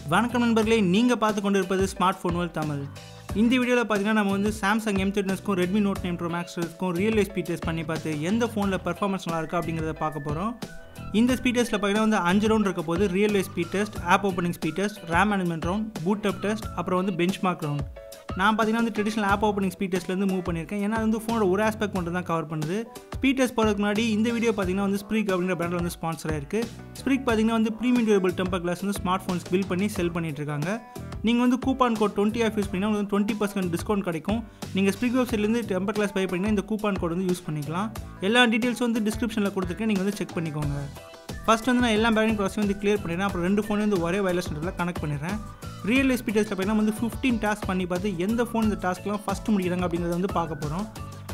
வணக்கம் நண்பர்களே நீங்கள் பார்த்து கொண்டு இருப்பது ஸ்மார்ட் ஃபோன் வேர்ல்ட் தமிழ் இந்த வீடியோவில் பார்த்தீங்கன்னா நம்ம வந்து சாம்சங் எம் தேர்ட்டினஸ்க்கும் ரெட்மி நோட் நைன் ப்ரோ மேக்ஸ்க்கும் ரியல் லைஃப் ஸ்பீட் டெஸ்ட் பண்ணி பார்த்து எந்த ஃபோனில் பர்ஃபார்மன்ஸ் நல்லா இருக்கா அப்படிங்கிறத பார்க்க போகிறோம் இந்த ஸ்பீட் டெஸ்ட்டில் பார்த்தீங்கன்னா வந்து அஞ்சு ரவுண்ட் இருக்க போது real life speed test app opening speed test RAM management round boot up test அப்புறம் வந்து பெஞ்ச் மார்க் ரவுண்ட் நான் பார்த்தீங்கன்னா வந்து ட்ரெடிஷனல் ஆப் ஓப்பனிங் ஸ்பீட் டெஸ்ட்லேருந்து மூவ் பண்ணியிருக்கேன் ஏன்னா அது வந்து ஃபோனோட ஒரு ஆஸ்பெக்ட் மட்டும் தான் கவர் பண்ணுது ஸ்பீட் டெஸ்ட் போகிறதுக்கு முன்னாடி இந்த வீடியோ பார்த்தீங்கன்னா வந்து ஸ்ப்ரீக் அப்படிங்கிற பிராண்டில் வந்து ஸ்பான்சர் ஆயிருக்கு ஸ்ப்ரீக் பார்த்தீங்கன்னா வந்து ப்ரீமியம் டியூரபிள் டெம்பர் கிளாஸ் வந்து ஸ்மார்ட் ஃபோன்ஸ் பில் பண்ணி செல் பண்ணிட்டு இருக்காங்க நீங்கள் வந்து coupon code twenty off use பண்ணிங்கன்னா உங்களுக்கு டுவெண்ட்டி பர்சன்ட் டிஸ்கவுண்ட் கிடைக்கும் நீங்கள் ஸ்ப்ரிக் வெப்சைட்லேருந்து டெம்பர் கிளாஸ் பை பண்ணிங்கன்னா இந்த கூப்பான் கோட் வந்து யூஸ் பண்ணிக்கலாம் எல்லா டீட்டெயில்ஸும் வந்து டிஸ்கிரிப்ஷனில் கொடுத்துருக்கேன் நீங்கள் வந்து செக் பண்ணிக்கோங்க ஃபர்ஸ்ட் வந்து நான் எல்லா பேரிங் ப்ராசஸும் வந்து கிளியர் பண்ணிடுறேன் அப்புறம் ரெண்டு ஃபோனையும் வந்து ஒரே வயர்லெஸ் நெட்டில் கனெக்ட் பண்ணிடுறேன் ரியல் லைஃப் ஸ்பீட் டெஸ்ட்டில் பார்த்தீங்கன்னா வந்து ஃபிஃப்டீன் டாஸ்க் பண்ணி பார்த்து எந்த ஃபோன் இந்த டாஸ்க்லாம் ஃபஸ்ட் முடிக்கிறாங்க அப்படிங்கிறத வந்து பார்க்க போகிறோம்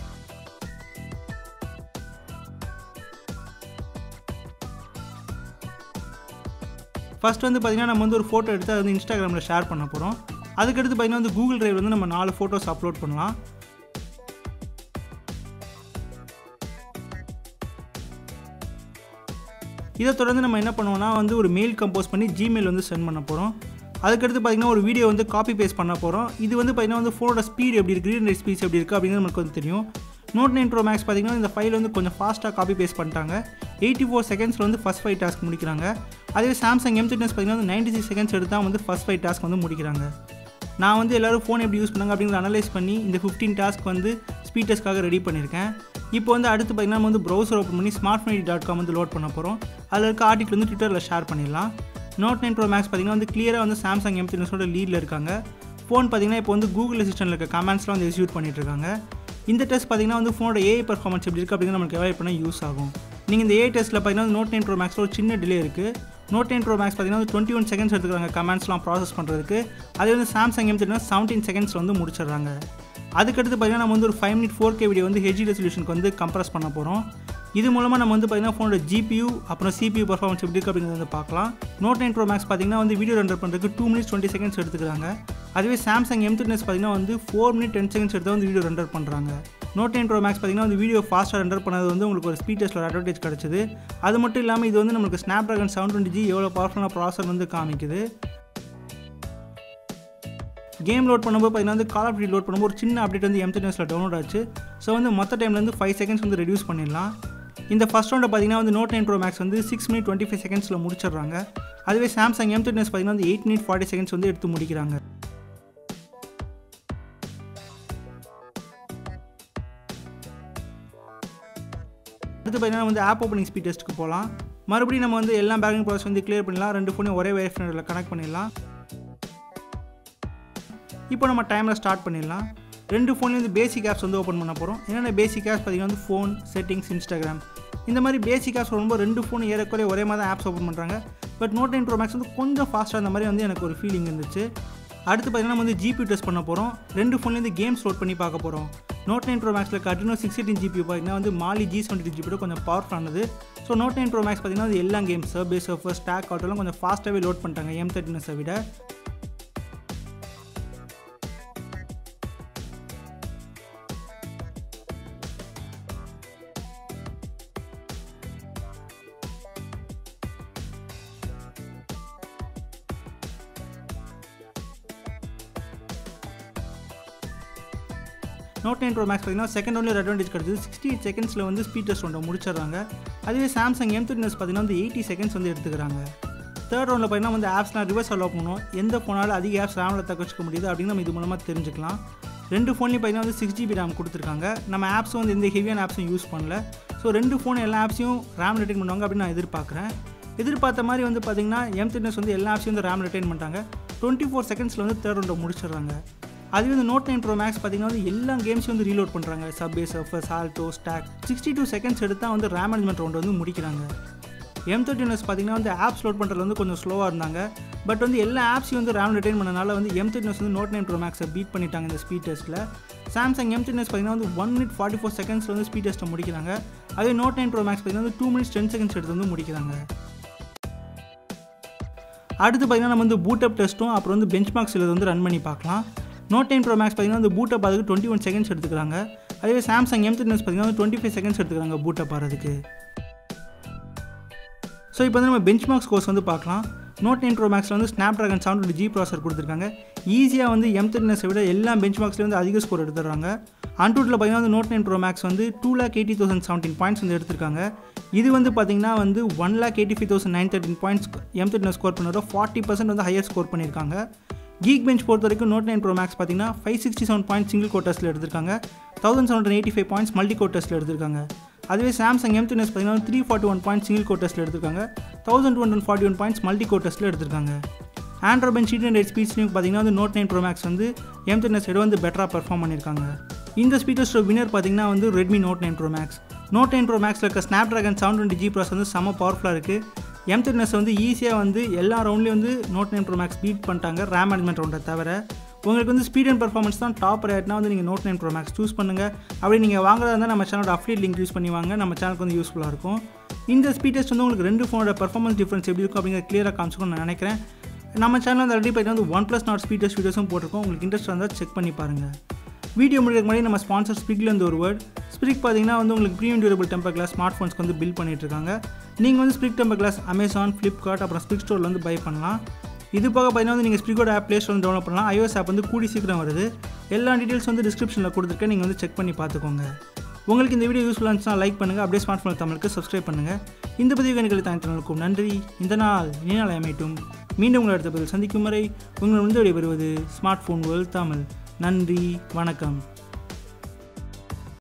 ஃபர்ஸ்ட் வந்து பார்த்தீங்கன்னா நம்ம வந்து ஒரு ஃபோட்டோ எடுத்து அதை வந்து இன்ஸ்டாகிராமில் ஷேர் பண்ண போகிறோம் அதுக்கடுத்து பார்த்தீங்கன்னா வந்து கூகுள் டிரைவ் வந்து நம்ம நாலு ஃபோட்டோஸ் அப்லோட் பண்ணலாம் இதை தொடர்ந்து நம்ம என்ன பண்ணுவோம்னா வந்து ஒரு மெயில் கம்போஸ் பண்ணி ஜிமெயில் வந்து சென்ட் பண்ண போகிறோம் அதுக்கடுத்து பார்த்திங்கன்னா ஒரு வீடியோ வந்து காப்பி பேஸ்ட் பண்ண போகிறோம் இது வந்து பார்த்திங்கன்னா வந்து ஃபோனோட ஸ்பீட் எப்படி இருக்குது ரீட் ரைட் ஸ்பீட் எப்படி இருக்குது அப்படிங்கிறது நமக்கு வந்து தெரியும் நோட் நைன் ப்ரோ மேக்ஸ் பார்த்திங்கன்னா இந்த ஃபைல் வந்து கொஞ்சம் ஃபாஸ்ட்டாக காப்பி பேஸ்ட் பண்ணிட்டாங்க எயிட்டி ஃபோர் செகண்ட்ஸில் வந்து ஃபஸ்ட் ஃபைவ் டாஸ்க் முடிக்கிறாங்க அதே சாம்சங் எம் திட்னஸ் பார்த்திங்கன்னா வந்து நைன்டி சிக்ஸ் செகண்ட்ஸ் எடுத்தால் வந்து ஃபஸ்ட் ஃபைவ் டாஸ்க் வந்து முடிக்கிறாங்க நான் வந்து எல்லோரும் ஃபோன் எப்படி யூஸ் பண்ணாங்க அப்படிங்கிறத அனலைஸ் பண்ணி இந்த ஃபிஃப்டீன் டாஸ்க் வந்து ஸ்பீட் டெஸ்ட்காக ரெடி பண்ணியிருக்கேன் இப்போ வந்து அடுத்து பார்த்திங்கன்னா நம்ம வந்து ப்ரௌசர் ஓப்பன் பண்ணி ஸ்மார்ட் ஃபோன் டாட் காம் வந்து லோட் பண்ண போகிறோம் அதில் இருக்க ஆர்டிக்கல் வந்து ட்விட்டரில் ஷேர் பண்ணிடலாம் நோட் நைன் ப்ரோ மேக்ஸ் பார்த்திங்கன்னா வந்து கிளியராக வந்து சாம்சங் எம் தினஸோட லீடில் இருக்காங்க ஃபோன் பார்த்திங்கன்னா இப்போ வந்து கூகுள் அசிஸ்டன்ட்டில் இருக்க கமெண்ட்ஸ்லாம் வந்து எக்ஸிக்யூட் பண்ணிட்டு இருக்காங்க இந்த டெஸ்ட் பார்த்திங்கன்னா வந்து ஃபோனோட ஏஐ பர்ஃபார்மன்ஸ் எப்படி இருக்குது அப்படிங்கிறது நமக்கு எவாய்ட் பண்ண யூஸ் ஆகும் நீங்கள் இந்த ஏஐ டெஸ்ட்டில் பார்த்தீங்கன்னா நோட் நைன் ப்ரோ மேக்ஸில் ஒரு சின்ன டிலே இருக்குது நோட் நைன் ப்ரோ மேக்ஸ் பார்த்தீங்கன்னா வந்து டுவெண்ட்டி ஒன் செகண்ட்ஸ் எடுத்துக்கிறாங்க கமெண்ட்ஸ்லாம் ப்ராசஸ் பண்ணுறதுக்கு அதே வந்து சாம்சங் எம் தெரியும் செவன்டீன் செகண்ட்ஸ் வந்து முடிச்சிடுறாங்க அதுக்கடுத்து பார்த்தீங்கன்னா நம்ம வந்து ஒரு five minute four K video வந்து ஹெச்டி ரெசல்யூஷனுக்கு வந்து கம்ப்ரஸ் பண்ண போகிறோம் இது மூலமாக நம்ம வந்து பார்த்தீங்கன்னா ஃபோனோட ஜிபியூ அப்புறம் சிபியூ பர்ஃபார்மன்ஸ் எப்படி இருக்குது அப்படிங்கிறத வந்து பார்க்கலாம் நோட் நைன் ப்ரோ மேக்ஸ் பார்த்தீங்கன்னா வந்து வீடியோ ரெண்டர் பண்ணுறதுக்கு டூ மினிட்ஸ் டுவெண்ட்டி செகண்ட்ஸ் எடுத்துக்கிறாங்க அதுவே சாம்சங் எம் த்ரீனஸ் பார்த்தீங்கன்னா வந்து ஃபோர் மினிட் டென் செகண்ட்ஸ் எடுத்து வந்து வீடியோ ரெண்டர் பண்ணுறாங்க நோட் நைன் ப்ரோ மேக்ஸ் பார்த்தீங்கன்னா வந்து வீடியோ ஃபாஸ்ட்டாக ரெண்டர் பண்ணது வந்து உங்களுக்கு ஒரு ஸ்பீட் டெஸ்ட்டில் அட்வான்டேஜ் கிடச்சிது அது மட்டும் இல்லாமல் இது வந்து நமக்கு Snapdragon seven twenty G எவ்வளோ பவர்ஃபுல்லான ப்ராசர் வந்து காமிக்குது கேம் லோட் பண்ணும்போது பார்த்தீங்கன்னா வந்து கால் ஆஃப் டியூட்டி லோட் பண்ணும்போது ஒரு சின்ன அப்டேட் வந்து எம் த்ரீனஸில் டவுன்லோட் ஆச்சு ஸோ வந்து மொத்த டைம்லேருந்து ஃபைவ் செகண்ட்ஸ் வந்து ரெடியூஸ் பண்ணிடலாம் இந்த ஃபஸ்ட் ரவுண்டை பார்த்தீங்கன்னா வந்து நோட் நைன் ப்ரோ மேக்ஸ் வந்து சிக்ஸ் மினிட் டுவெண்ட்டி ஃபைவ் செகண்ட்ஸில் முடிச்சிடுறாங்க அதுவே சாம்சங் எம் த்ரீனஸ் பார்த்தீங்கன்னா வந்து எயிட் மினிட் ஃபார்ட்டி செகண்ட்ஸ் வந்து எடுத்து முடிக்கிறாங்க அடுத்து பார்த்தீங்கன்னா வந்து ஆப் ஓப்பனிங் ஸ்பீட் டெஸ்ட்டுக்கு போகலாம் மறுபடியும் நம்ம வந்து எல்லா பேக்கிங் ப்ராசஸ் வந்து கிளியர் பண்ணிடலாம் ரெண்டு ஃபோனையும் ஒரே வைஃபைல கனெக்ட் பண்ணிடலாம் இப்போ நம்ம டைமில் ஸ்டார்ட் பண்ணிடலாம் ரெண்டு ஃபோன்லேயும் வந்து பேசிக் ஆப்ஸ் வந்து ஓப்பன் பண்ண போகிறோம் என்னென்ன பேசிக் ஆப்ஸ் பார்த்தீங்கன்னா வந்து ஃபோன் செட்டிங்ஸ் இன்ஸ்டாகிராம் இந்த மாதிரி பேசிக் ஆப்ஸ் ரொம்ப ரெண்டு ஃபோன் ஏறக்குறைய ஒரே மாதிரி தான் ஆப்ஸ் ஓப்பன் பண்ணுறாங்க but note nine pro max வந்து கொஞ்சம் ஃபாஸ்ட்டாக அந்த மாதிரி வந்து எனக்கு ஒரு ஃபீலிங் இருந்துச்சு அடுத்து பார்த்தீங்கன்னா நம்ம வந்து ஜிபி டெஸ்ட் பண்ண போகிறோம் ரெண்டு ஃபோன்லேருந்து கேம்ஸ் லோட் பண்ணி பார்க்க போகிறோம் நோட் நைன் ப்ரோ மேக்ஸில் கட்டினோ சிக்ஸ் எயிட்டின் ஜிபி பார்த்தீங்கன்னா வந்து மாலி ஜி செவன்டி ஜிபி கொஞ்சம் பவர்ஃபுல்லானது so note nine pro max பார்த்தீங்கன்னா அது எல்லா கேம்ஸ் சர்பே சர்ஃபர் ஸ்டாக் ஆட்டோலாம் கொஞ்சம் ஃபாஸ்ட்டாகவே லோட் பண்ணிட்டாங்க எம் தேர்ட்டினஸை விட நோட் நைன் ப்ரோ மேக்ஸ் பார்த்தீங்கன்னா செகண்ட் ஒன்லி ஒரு அட்வான்டேஜ் கிடச்சிது சிக்ஸ்டி எயிட் செகண்ட்ஸில் வந்து ஸ்பீட் டெஸ்ட் ஒன்றை முடிச்சிடுறாங்க அதுவே சாம்சங் எம் த்ரீனஸ் பார்த்தீங்கன்னா வந்து எயிட்டி செகண்ட்ஸ் வந்து எடுத்துக்கிறாங்க தேர்ட் ரவுண்டில் பார்த்தீங்கன்னா வந்து ஆப்ஸ்லாம் ரிவர்ஸ் அலோவ் பண்ணுவோம் எந்த ஃபோனாலும் அதிக ஆப்ஸ் ரேமில் தக்க வச்சுக்க முடியுது அப்படின்னு நம்ம இது மூலமாக தெரிஞ்சுக்கலாம் ரெண்டு ஃபோன்லேயும் பார்த்தீங்கன்னா வந்து சிக்ஸ் ஜிபி ரேம் கொடுத்துருக்காங்க நம்ம ஆப்ஸும் வந்து எந்த ஹெவியான ஆப்ஸும் யூஸ் பண்ணல ஸோ ரெண்டு ஃபோன் எல்லா ஆப்ஸையும் ரேம் ரிட்டைன் பண்ணுவாங்க அப்படின்னு நான் எதிர்பார்க்குறேன் எதிர்பார்த்த மாதிரி வந்து பார்த்தீங்கன்னா எம் த்ரீனஸ் வந்து எல்லா ஆப்ஸையும் வந்து ரேம் ரிட்டைன் பண்ணிட்டாங்க டுவெண்ட்டி ஃபோர் செகண்ட்ஸில் வந்து தேர்ட் ரவுண்டை முடிச்சிடுறாங்க அதுவே வந்து நோட் நைன் ப்ரோ மேக்ஸ் பார்த்தீங்கன்னா வந்து எல்லா கேம்ஸையும் வந்து ரீலோட் பண்ணுறாங்க சப்வே சர்ஃபர் சால்டோ ஸ்டாக் சிக்ஸ்டி டூ செகண்ட்ஸ் எடுத்தால் வந்து ரேம் மேனேஜ்மெண்ட் ரவுண்ட் வந்து முடிக்கிறாங்க எம் தேர்ட்டினஸ் பார்த்தீங்கன்னா வந்து ஆப்ஸ் லோட் பண்ணுறது வந்து கொஞ்சம் ஸ்லோவாக இருந்தாங்க பட் வந்து எல்லா ஆப்ஸையும் வந்து ரேம் ரிட்டைன் பண்ணனால வந்து எம் தேர்ட்டினஸ் வந்து நோட் நைன் ப்ரோ மேக்ஸை பீட் பண்ணிட்டாங்க இந்த ஸ்பீட் டெஸ்ட்டில் சாம்சங் எம் தேர்ட்டினஸ் பார்த்தீங்கன்னா வந்து ஒன் மினிட் ஃபார்ட்டி ஃபோர் செகண்ட்ஸில் வந்து ஸ்பீட் டெஸ்ட்டை முடிக்கிறாங்க அதே நோட் நைன் ப்ரோ மேக்ஸ் பார்த்தீங்கன்னா வந்து டூ மினிட்ஸ் டென் செகண்ட்ஸ் எடுத்து வந்து முடிக்கிறாங்க அடுத்து பார்த்தீங்கன்னா நம்ம வந்து பூட் அப் டெஸ்ட்டும் அப்புறம் வந்து பெஞ்ச் மார்க்ஸ் இதை வந்து ரன் பண்ணி பார்க்கலாம் நோட் நைன் ப்ரோ மேக்ஸ் பார்த்தீங்கன்னா வந்து பூட் அப் அதுக்கு டுவெண்ட்டி ஒன் செகண்ட்ஸ் எடுத்துக்கிறாங்க அதுவே சாம்சங் எம் த்ரீ பார்த்தீங்கன்னா வந்து டுவெண்ட்டி ஃபைவ் செகண்ட்ஸ் எடுத்துக்கிறாங்க பூட் அப் ஆகிறதுக்கு ஸோ இப்போ வந்து நம்ம பெஞ்ச் மார்க் ஸ்கோர்ஸ் வந்து பார்க்கலாம் நோட் நைன் ப்ரோ மேக்ஸில் வந்து ஸ்னாப் ட்ராகன் செவன் ஜி ப்ராசர் கொடுத்துருக்காங்க ஈஸியாக வந்து எம் தேர்ட்டினஸை விட எல்லா பெஞ்ச் மார்க்ஸ்லேயும் வந்து அதிக ஸ்கோர் எடுத்துடுறாங்க அன்டூட்டில் பார்த்தீங்கன்னா வந்து நோட் நைன் ப்ரோ மேக்ஸ் வந்து two lakh eighty thousand seventeen points வந்து எடுத்திருக்காங்க இது வந்து பார்த்தீங்கன்னா வந்து one lakh eighty five thousand nine thirteen points M thirteen score பண்ணுறோம் ஃபார்ட்டி பர்சன்ட் வந்து ஹையர் ஸ்கோர் பண்ணியிருக்காங்க கீக் பெஞ்ச் பொறுத்த வரைக்கும் நோட் நைன் ப்ரோ மேக்ஸ் பார்த்தீங்கன்னா five sixty seven point single கோட்டஸில் எடுத்திருக்காங்க thousand seven eighty five points multi கோட்டஸில் எடுத்திருக்காங்க அதுவே சாம்சங் எம் த்ரீ பார்த்தீங்கன்னா three forty one point single கோட்டஸில் எடுத்திருக்காங்க thousand two hundred forty one points multi கோட்டஸில் எடுத்திருக்காங்க Android bench heat and rate ஸ்பீட்ஸ்லையும் பார்த்தீங்கன்னா வந்து நோட் நைன் ப்ரோ மேக்ஸ் வந்து எம் த்ரீ சைடு வந்து பெட்டராக பெர்ஃபார்ம் பண்ணியிருக்காங்க இந்த ஸ்பீக்கர்ஸோட வினர் பார்த்தீங்கன்னா வந்து Redmi note nine pro max note nine pro மேக்ஸில் இருக்க Snapdragon seven twenty G ப்ராஸ் வந்து செம்ம பவர்ஃபுல்லாக இருக்குது எம் த்ரீனஸ் வந்து ஈஸியாக வந்து எல்லா ரவுண்ட்லேயும் வந்து note nine pro max beat பண்ணிட்டாங்க ரேம் மேனேஜ்மெண்ட் ரவுண்டை தவிர உங்களுக்கு வந்து ஸ்பீட் அண்ட் பர்ஃபார்மன்ஸ் தான் டாப் ரேட்னா வந்து நீங்கள் note nine pro max choose பண்ணுங்கள் அப்படி நீங்கள் வாங்குறதா இருந்தால் நம்ம சேனலோட அஃப்லியேட் லிங்க் யூஸ் பண்ணி வாங்க நம்ம சேனலுக்கு வந்து யூஸ்ஃபுல்லாக இருக்கும் இந்த ஸ்பீட் டெஸ்ட் வந்து உங்களுக்கு ரெண்டு ஃபோனோட பர்ஃபார்மன்ஸ் டிஃப்ரென்ஸ் எப்படி இருக்கும் அப்படிங்கிற கிளியராக காமிச்சிக்கணும்னு நான் நினைக்கிறேன் நம்ம சேனல் வந்து ஆல்ரெடி போய்ட்டு வந்து one plus Nord speed test வீடியோஸும் போட்டிருக்கோம் உங்களுக்கு இன்ட்ரெஸ்ட் இருந்தால் செக் பண்ணி பாருங்கள் வீடியோ முடிக்கிற முன்னாடி நம்ம ஸ்பான்சர் ஸ்பிரிக்லேருந்து ஒரு வேர்ட் ஸ்பிரிக் பார்த்தீங்கன்னா வந்து உங்களுக்கு premium durable temper glass smart ஃபோன்ஸ்க்கு வந்து பில் பண்ணிட்டு இருக்காங்க நீங்கள் வந்து ஸ்பிரிக் டெம்பர் கிளாஸ் அமேசான் ஃப்ளிப்கார்ட் அப்புறம் ஸ்பிரிக் ஸ்டோரில் வந்து பை பண்ணலாம் இது போக பார்த்தீங்கன்னா வந்து நீங்கள் ஸ்பிரிக்கோட ஆப் ப்ளே ஸ்டோர் வந்து டவுன்லோட் பண்ணலாம் iOS ஆப் வந்து கூடி சீக்கிரம் வருது எல்லா டீட்டெயில்ஸ் வந்து டிஸ்கிரிப்ஷனில் கொடுத்துருக்கேன் நீங்கள் வந்து செக் பண்ணி பார்த்துக்கோங்க உங்களுக்கு இந்த வீடியோ யூஸ்ஃபுல்லாக இருந்துச்சுன்னா லைக் பண்ணுங்கள் அப்படியே ஸ்மார்ட் ஃபோன் தமிழுக்கு சப்ஸ்கிரைப் பண்ணுங்கள் இந்த பதிவு எனக்கு தனித்தனருக்கும் நன்றி இந்த நாள் இனி நாள் அமையட்டும் மீண்டும் உங்களை அடுத்த பதில் சந்திக்கும் வரை உங்கள் வந்து விடைபெறுவது ஸ்மார்ட் ஃபோன் வேர்ல்ட் தமிழ் நன்றி வணக்கம்